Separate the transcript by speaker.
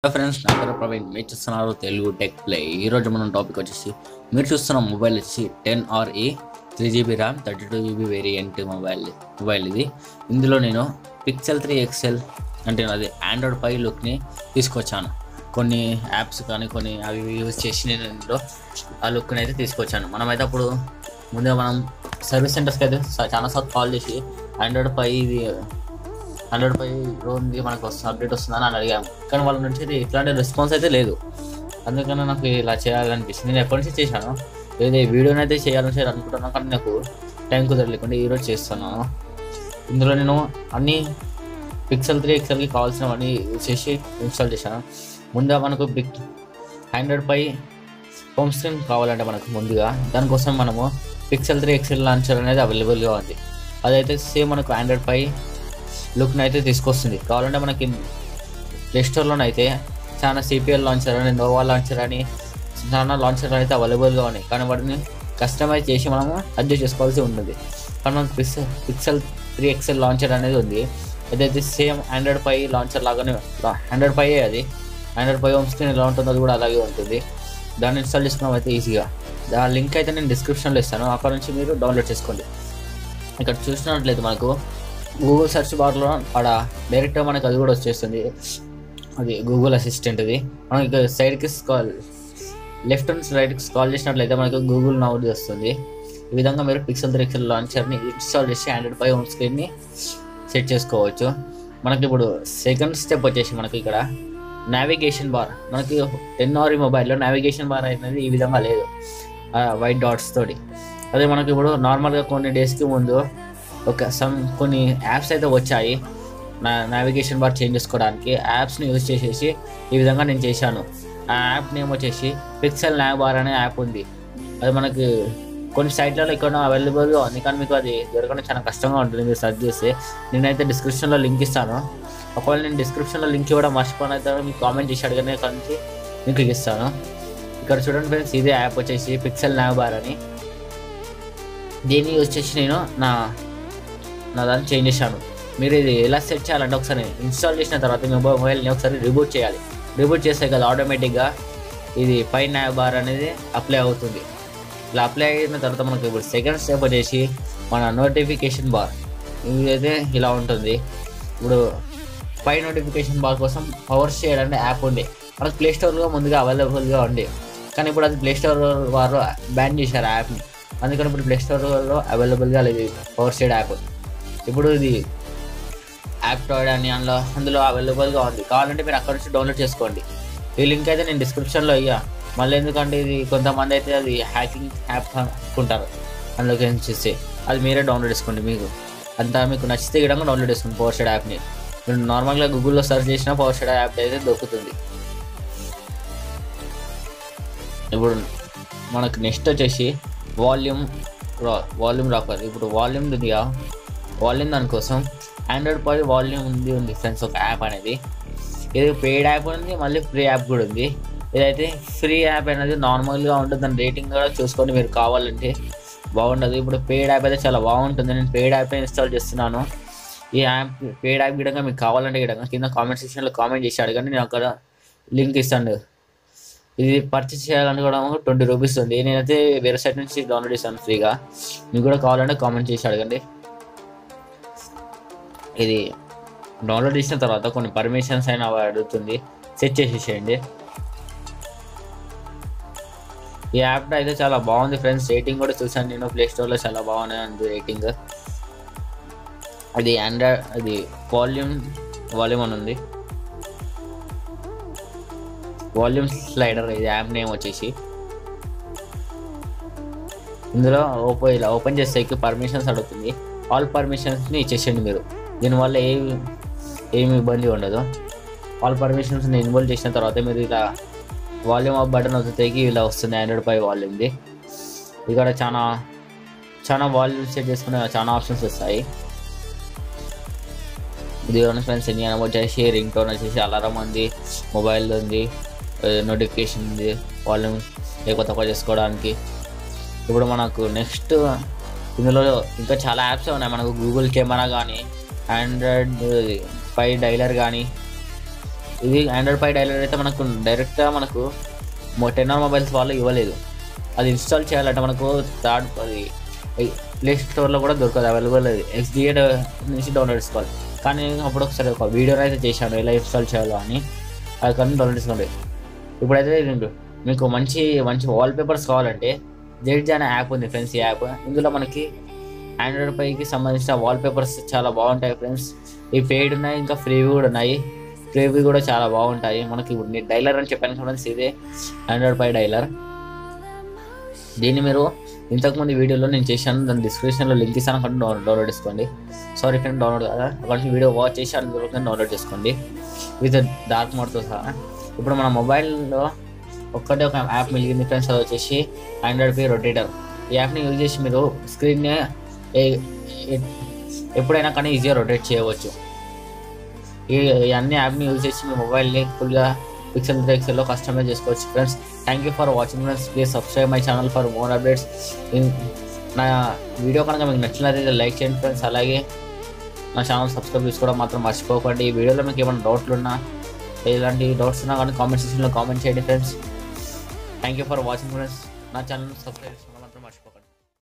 Speaker 1: friends నా పేరు ప్రవీణ్ మీరు చూస్తున్నారు తెలుగు టెక్ ప్లే ఈరోజు మనం టాపిక్ వచ్చేసి మీరు చూస్తున్న మొబైల్ వచ్చి ten R E three GB RAM thirty two GB variant mobile mobile ఇది ఇందులో నేను పిక్సెల్ త్రీ ఎక్సెల్ అంటే అది ఆండ్రాయిడ్ పై లుక్ని తీసుకొచ్చాను కొన్ని యాప్స్ కానీ కొన్ని అవి ఇవి యూజ్ చేసి నేను ఇందులో ఆ లుక్ని అయితే తీసుకొచ్చాను మనమైతే అప్పుడు ముందుగా మనం సర్వీస్ సెంటర్స్కి అయితే స- చాలా సార్లు కాల్ చేసి ఆండ్రాయిడ్ పై ఇది హండ్రెడ్ పై ఉంది మనకు వస్తుంది అప్డేట్ వస్తుందని అని అడిగాము కానీ వాళ్ళ నుంచి అయితే ఇట్లాంటి రెస్పాన్స్ అయితే లేదు అందుకని నాకు ఇలా చేయాలనిపిస్తుంది నేను ఎప్పటి నుంచి చేశాను ఏదో ఈ వీడియోని అయితే చేయాలని చేయాలి అనుకుంటున్నాను కానీ నాకు టైం కుదరలేకుండా ఈరోజు చేస్తున్నాను ఇందులో నేను అన్ని పిక్సెల్ త్రీ ఎక్సెల్కి కావాల్సినవన్నీ యూజ్ చేసి ఇన్స్టాల్ చేశాను ముందుగా మనకు బిగ్ హండ్రెడ్ పై హోమ్ స్క్రీన్ కావాలంటే మనకు ముందుగా దానికోసం మనము పిక్సెల్ త్రీ ఎక్సెల్ లాంచర్ అనేది అవైలబుల్గా ఉంది అదైతే సేమ్ మనకు ఆండ్రాయిడ్ పై లుక్ని అయితే తీసుకొస్తుంది కావాలంటే మనకి ప్లే స్టోర్లోనే అయితే చాలా సిపిఎల్ లాంచర్ అని నోవా లాంచర్ అని చాలా లాంచర్ అయితే అవైలబుల్గా ఉన్నాయి కానీ వాటిని కస్టమైజ్ చేసి మనము అడ్జస్ట్ చేసుకోవాల్సి ఉంటుంది కానీ మనకు Pixel Pixel three XL launcher అనేది ఉంది అదైతే సేమ్ ఆండ్రాయిడ్ పై లాంచర్ లాగానే ఆండ్రాయిడ్ పై అది ఆండ్రాయిడ్ పై హోమ్ స్క్రీన్ ఎలా ఉంటుందో అది కూడా అలాగే ఉంటుంది దాన్ని ఇన్స్టాల్ చేసుకున్నాం అయితే ఈజీగా దాని లింక్ అయితే నేను డిస్క్రిప్షన్లో ఇస్తాను అక్కడ నుంచి మీరు డౌన్లోడ్ చేసుకోండి ఇక్కడ చూసినట్లయితే మనకు గూగుల్ సెర్చ్ బార్లో ఆడ డైరెక్ట్గా మనకు అది కూడా వచ్చేస్తుంది అది గూగుల్ అసిస్టెంట్ ఇది మనకి సైడ్కి స్కాల్ లెఫ్ట్ అండ్ రైట్కి స్కాల్ చేసినట్లయితే మనకు గూగుల్ నౌడ్ వస్తుంది ఈ విధంగా మీరు పిక్సెల్ త్రీ ఎక్సెల్ లాంచర్ని ఇన్స్టాల్ చేసి ఆండ్రాయిడ్ పై హోమ్ స్క్రీన్ని సెట్ చేసుకోవచ్చు మనకి ఇప్పుడు సెకండ్ స్టెప్ వచ్చేసి మనకి ఇక్కడ నావిగేషన్ బార్ మనకి టెన్ ఆర్ మొబైల్లో నావిగేషన్ బార్ అనేది ఈ విధంగా లేదు వైట్ డాట్స్ తోటి అదే మనకి ఇప్పుడు నార్మల్గా కొన్ని డేస్కి ముందు ఒక సమ్ కొన్ని యాప్స్ అయితే వచ్చాయి నా నావిగేషన్ బార్ చేంజ్ చేసుకోవడానికి యాప్స్ని యూజ్ చేసేసి ఈ విధంగా నేను చేశాను ఆ యాప్ నేమ్ వచ్చేసి పిక్సెల్ నావ్ బార్ అనే యాప్ ఉంది అది మనకి కొన్ని సైట్లలో ఇక్కడ అవైలబుల్గా ఉంది కానీ మీకు అది దొరకడం చాలా కష్టంగా ఉంటుంది మీరు సెర్చ్ చేస్తే నేనైతే డిస్క్రిప్షన్లో లింక్ ఇస్తాను ఒకవేళ నేను డిస్క్రిప్షన్లో లింక్ ఇవ్వడం మర్చిపోయిన అయితే మీకు కామెంట్ చేసి అడిగిన కానీ మీకు ఇస్తాను ఇక్కడ చూడండి ఫ్రెండ్స్ ఇదే యాప్ వచ్చేసి పిక్సెల్ నావ్ బార్ అని దీన్ని యూజ్ చేసి నేను నా నా దాన్ని చేంజ్ చేశాను మీరు ఇది ఎలా సెట్ చేయాలంటే ఒకసారి ఇన్స్టాల్ చేసిన తర్వాత మీ మొబైల్ని ఒకసారి రిబూట్ చేయాలి రిబూట్ చేస్తే కదా ఆటోమేటిక్గా ఇది పై నావ్ బార్ అనేది అప్లై అవుతుంది ఇలా అప్లై అయిన తర్వాత మనకు ఇప్పుడు సెకండ్ స్టెప్ వచ్చేసి మన నోటిఫికేషన్ బార్ ఇదైతే ఇలా ఉంటుంది ఇప్పుడు పై నోటిఫికేషన్ బార్ కోసం పవర్ షేర్ అనే యాప్ ఉంది మనకు ప్లే స్టోర్లో ముందుగా అవైలబుల్గా ఉంది కానీ ఇప్పుడు అది ప్లే స్టోర్ వారు బ్యాన్ చేశారు ఆ యాప్ని అందుకని ఇప్పుడు ప్లే స్టోర్లో అవైలబుల్గా లేదు పవర్ షేర్ యాప్ ఇప్పుడు ఇది యాప్ టాయిడ్ అని అందులో అందులో అవైలబుల్గా ఉంది కావాలంటే మీరు అక్కడ నుంచి డౌన్లోడ్ చేసుకోండి ఈ లింక్ అయితే నేను డిస్క్రిప్షన్లో అయ్యా మళ్ళీ ఎందుకంటే ఇది కొంతమంది అయితే అది హ్యాకింగ్ యాప్ అనుకుంటారు అందులోకి ఏం చేస్తే అది మీరే డౌన్లోడ్ చేసుకోండి మీకు అంతా మీకు నచ్చితే కూడా డౌన్లోడ్ చేసుకోండి పవర్ షెడ్ యాప్ని మీరు నార్మల్గా గూగుల్లో సెర్చ్ చేసినా పవర్ షెడ్ యాప్ అయితే దొరుకుతుంది ఇప్పుడు మనకు నెక్స్ట్ వచ్చేసి వాల్యూమ్ రా వాల్యూమ్ రాకర్ ఇప్పుడు వాల్యూమ్ ఉందిగా వాల్యూమ్ దానికోసం ఆండ్రాయిడ్ పై వాల్యూమ్ ఉంది ఉంది ఫ్రెండ్స్ ఒక యాప్ అనేది ఇది పెయిడ్ యాప్ ఉంది మళ్ళీ ఫ్రీ యాప్ కూడా ఉంది ఇదైతే ఫ్రీ యాప్ అనేది నార్మల్గా ఉంటుంది దాని రేటింగ్ కూడా చూసుకొని మీరు కావాలంటే బాగుండదు ఇప్పుడు పెయిడ్ యాప్ అయితే చాలా బాగుంటుంది నేను పెయిడ్ యాప్ ఇన్స్టాల్ చేస్తున్నాను ఈ యాప్ పెయిడ్ యాప్ గిడంగా మీకు కావాలంటే గిడంగా కింద కామెంట్ సెక్షన్లో కామెంట్ చేసి అడగండి నేను అక్కడ లింక్ ఇస్తాను ఇది పర్చేస్ చేయాలనుకోవడం ట్వంటీ రూపీస్ ఉంది నేనైతే వేరే సైట్ నుంచి డౌన్లోడ్ చేశాను ఫ్రీగా మీకు కూడా కావాలంటే కామెంట్ చేసి అడగండి ఇది డౌన్లోడ్ చేసిన తర్వాత కొన్ని పర్మిషన్స్ అయినా అవి అడుగుతుంది సెట్ చేసేసేయండి ఈ యాప్ అయితే చాలా బాగుంది ఫ్రెండ్స్ రేటింగ్ కూడా చూసాను నేను ప్లే స్టోర్లో చాలా బాగున్నాయి ఉంది రేటింగ్ అది ఆండ్రాయిడ్ అది వాల్యూమ్ వాల్యూమ్ అని ఉంది వాల్యూమ్ స్లైడర్ ఇది యాప్ నేమ్ వచ్చేసి ఇందులో ఓపో ఇలా ఓపెన్ చేస్తే పర్మిషన్స్ అడుగుతుంది ఆల్ పర్మిషన్స్ని ఇచ్చేసేయండి మీరు దీనివల్ల ఏ ఏమి ఇబ్బంది ఉండదు ఆల్ పర్మిషన్స్ని ఇన్వాల్వ్ చేసిన తర్వాత మీరు ఇలా వాల్యూమ్ ఆఫ్ బటన్ వస్తుంది ఇలా వస్తుంది ఆండ్రాయిడ్ పై వాల్యూమ్ది ఇక్కడ చాలా చాలా వాల్యూమ్ సెట్ చేసుకునే చాలా ఆప్షన్స్ వస్తాయి ఇది ఫ్రెండ్స్ ఎన్ని అనమో వచ్చేసి రింగ్ టోన్ వచ్చేసి అలారం ఉంది మొబైల్ ఉంది నోటిఫికేషన్ ఉంది వాల్యూమ్ ఎక్కువ తక్కువ చేసుకోవడానికి ఇప్పుడు మనకు నెక్స్ట్ ఇందులో ఇంకా చాలా యాప్స్ ఉన్నాయి మనకు గూగుల్ కెమెరా కానీ ఆండ్రాయిడ్ పై డైలర్ కానీ ఇది ఆండ్రాయిడ్ పై డైలర్ అయితే మనకు డైరెక్ట్గా మనకు టెన్ ఆర్ మొబైల్స్ వాళ్ళు ఇవ్వలేదు అది ఇన్స్టాల్ చేయాలంటే మనకు థర్డ్ అది ప్లే స్టోర్లో కూడా దొరకదు అవైలబుల్ అది ఎక్స్డిఏ నుంచి డౌన్లోడ్ చేసుకోవాలి కానీ నేను అప్పుడు ఒకసారి ఒక వీడియో అయితే చేశాను ఎలా ఇన్స్టాల్ చేయాలో అని అది కానీ డౌన్లోడ్ చేసుకోండి ఇప్పుడైతే ఇది మీకు మంచి మంచి వాల్ పేపర్స్ కావాలంటే జెడ్జ్ అనే యాప్ ఉంది ఫ్రెండ్స్ ఈ యాప్ ఇందులో మనకి ఆండ్రాయిడ్ పైకి సంబంధించిన వాల్ పేపర్స్ చాలా బాగుంటాయి ఫ్రెండ్స్ ఈ పెయిడ్ ఉన్నాయి ఇంకా ఫ్రీవి కూడా ఉన్నాయి ఫ్రీవి కూడా చాలా బాగుంటాయి మనకి ఇప్పుడు నేను డైలర్ అని చెప్పాను ఫ్రెండ్స్ ఇదే ఆండ్రాయిడ్ పై డైలర్ దీన్ని మీరు ఇంతకుముందు వీడియోలో నేను చేశాను దాని డిస్క్రిప్షన్లో లింక్ ఇస్తాను అక్కడ డౌన్ డౌన్లోడ్ చేసుకోండి సారీ ఫ్రెండ్ డౌన్లోడ్ కదా అక్కడ నుంచి వీడియో వాచ్ చేసి అందులో డౌన్లోడ్ చేసుకోండి విత్ డార్క్ మోడ్తో సహా ఇప్పుడు మన మొబైల్లో ఒక్కటే ఒక యాప్ మిగిలింది ఫ్రెండ్స్ అది వచ్చేసి ఆండ్రాయిడ్ పే రొటేటర్ ఈ యాప్ని యూజ్ చేసి మీరు స్క్రీన్ని ఎప్పుడైనా కానీ ఈజీగా రొటేట్ చేయవచ్చు ఈ ఈ అన్ని యాప్ని యూజ్ చేసి మీ మొబైల్ని ఫుల్గా పిక్సెల్ త్రీ ఎక్సెల్లో కస్టమైజ్ చేసుకోవచ్చు friends thank you for watching friends please subscribe my channel for more updates నా వీడియో కనుక మీకు నచ్చినట్లయితే లైక్ చేయండి ఫ్రెండ్స్ అలాగే నా ఛానల్ సబ్స్క్రైబ్ చేసుకోవడం మాత్రం మర్చిపోకండి ఈ వీడియోలో మీకు ఏమైనా డౌట్లు ఉన్నా ఎలాంటి డౌట్స్ ఉన్నా కానీ కామెంట్ సెక్షన్లో కామెంట్ చేయండి friends thank you for watching friends నా ఛానల్ సబ్స్క్రైబ్ చేసుకోవడం మాత్రం మర్చిపోకండి